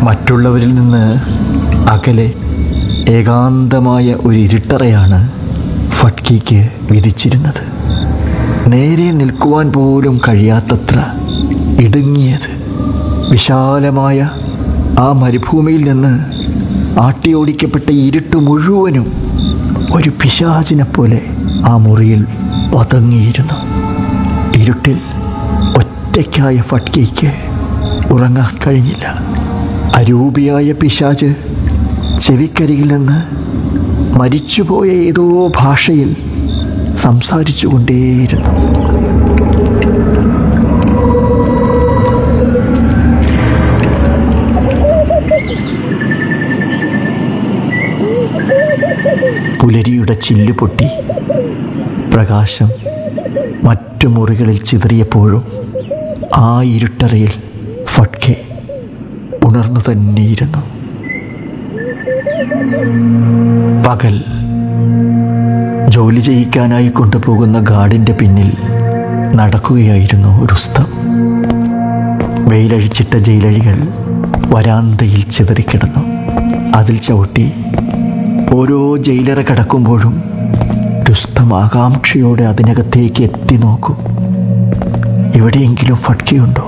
മറ്റുള്ളവരിൽ നിന്ന് അകലെ ഏകാന്തമായ ഒരു ഇരുട്ടറയാണ് ഫട്കിക്ക് വിധിച്ചിരുന്നത് നേരെ നിൽക്കുവാൻ പോലും കഴിയാത്തത്ര ഇടുങ്ങിയത് വിശാലമായ ആ മരുഭൂമിയിൽ നിന്ന് ആട്ടിയോടിക്കപ്പെട്ട ഇരുട്ട് മുഴുവനും ഒരു പിശാചിനെ പോലെ ആ മുറിയിൽ പതങ്ങിയിരുന്നു ഇരുട്ടിൽ ഒറ്റയ്ക്കായ ഫട്കിക്ക് ഉറങ്ങാൻ കഴിഞ്ഞില്ല അരൂപിയായ പിശാച് ചെവിക്കരികിൽ നിന്ന് മരിച്ചുപോയ ഏതോ ഭാഷയിൽ സംസാരിച്ചു കൊണ്ടേയിരുന്നു പുലരിയുടെ ചില്ല് പൊട്ടി പ്രകാശം മറ്റു മുറികളിൽ ചിതറിയപ്പോഴും ആ ഇരുട്ടറയിൽ ഫട്കെ ഉണർന്നു തന്നെയിരുന്നു പകൽ ജോലി ചെയ്യിക്കാനായി കൊണ്ടുപോകുന്ന ഗാർഡിൻ്റെ പിന്നിൽ നടക്കുകയായിരുന്നു രുസ്തം വെയിലഴിച്ചിട്ട ജയിലഴികൾ വരാന്തയിൽ ചിതറിക്കിടന്നു അതിൽ ചവിട്ടി ഓരോ ജയിലറ കടക്കുമ്പോഴും രുസ്തം ആകാംക്ഷയോടെ അതിനകത്തേക്ക് എത്തി നോക്കും എവിടെയെങ്കിലും ഫട്കിയുണ്ടോ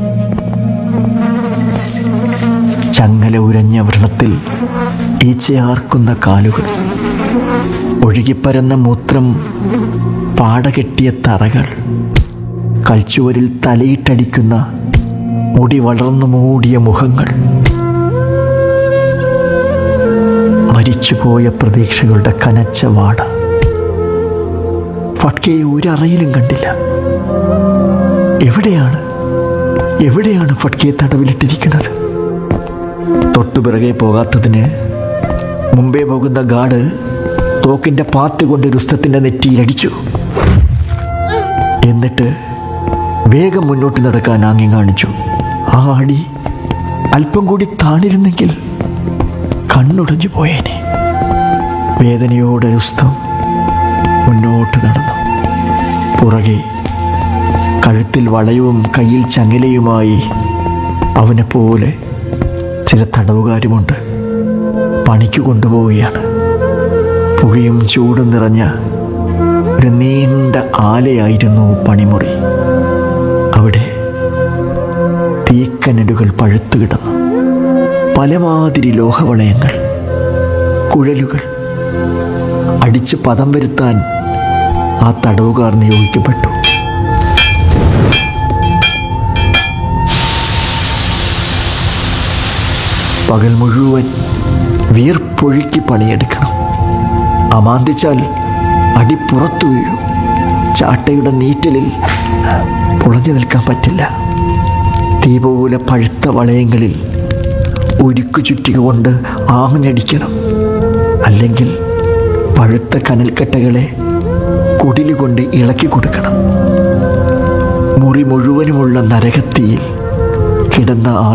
ചങ്ങല ഉരഞ്ഞ വ്രണത്തിൽ ഈച്ചയാർക്കുന്ന കാലുകൾ ഒഴുകിപ്പരന്ന മൂത്രം പാടകെട്ടിയ തറകൾ കൽച്ചുവരിൽ തലയിട്ടടിക്കുന്ന മുടി വളർന്നു മൂടിയ മുഖങ്ങൾ മരിച്ചുപോയ പ്രതീക്ഷകളുടെ കനച്ച വാട ഫട്കയെ ഒരറയിലും കണ്ടില്ല എവിടെയാണ് എവിടെയാണ് ഫട്കയെ തടവിലിട്ടിരിക്കുന്നത് തൊട്ടുപിറകെ പോകാത്തതിന് മുമ്പേ പോകുന്ന ഗാർഡ് തോക്കിന്റെ പാത്ത് കൊണ്ട് രുസ്തത്തിന്റെ നെറ്റിയിലടിച്ചു എന്നിട്ട് വേഗം മുന്നോട്ട് നടക്കാൻ ആംഗ്യം കാണിച്ചു ആ അടി അല്പം കൂടി താണിരുന്നെങ്കിൽ കണ്ണുടഞ്ഞു പോയേനെ വേദനയോടെ രുസ്തം മുന്നോട്ട് നടന്നു പുറകെ കഴുത്തിൽ വളയവും കയ്യിൽ ചങ്ങലയുമായി അവനെ പോലെ ചില തടവുകാരുമുണ്ട് പണിക്ക് കൊണ്ടുപോവുകയാണ് പുകയും ചൂടും നിറഞ്ഞ ഒരു നീണ്ട ആലയായിരുന്നു പണിമുറി അവിടെ തീക്കനലുകൾ പഴുത്തു കിടന്നു പലമാതിരി ലോഹവളയങ്ങൾ കുഴലുകൾ അടിച്ച് പദം വരുത്താൻ ആ തടവുകാർ നിയോഗിക്കപ്പെട്ടു പകൽ മുഴുവൻ വീർപ്പൊഴുക്കി പണിയെടുക്കണം അമാന്തിച്ചാൽ അടി പുറത്തു വീഴും ചാട്ടയുടെ നീറ്റലിൽ പുളഞ്ഞു നിൽക്കാൻ പറ്റില്ല തീ പോലെ പഴുത്ത വളയങ്ങളിൽ ഉരുക്കു ചുറ്റിക കൊണ്ട് ആഞ്ഞടിക്കണം അല്ലെങ്കിൽ പഴുത്ത കനൽക്കട്ടകളെ കുടിലുകൊണ്ട് ഇളക്കി കൊടുക്കണം മുറി മുഴുവനുമുള്ള നരകത്തിയിൽ കിടന്ന ആ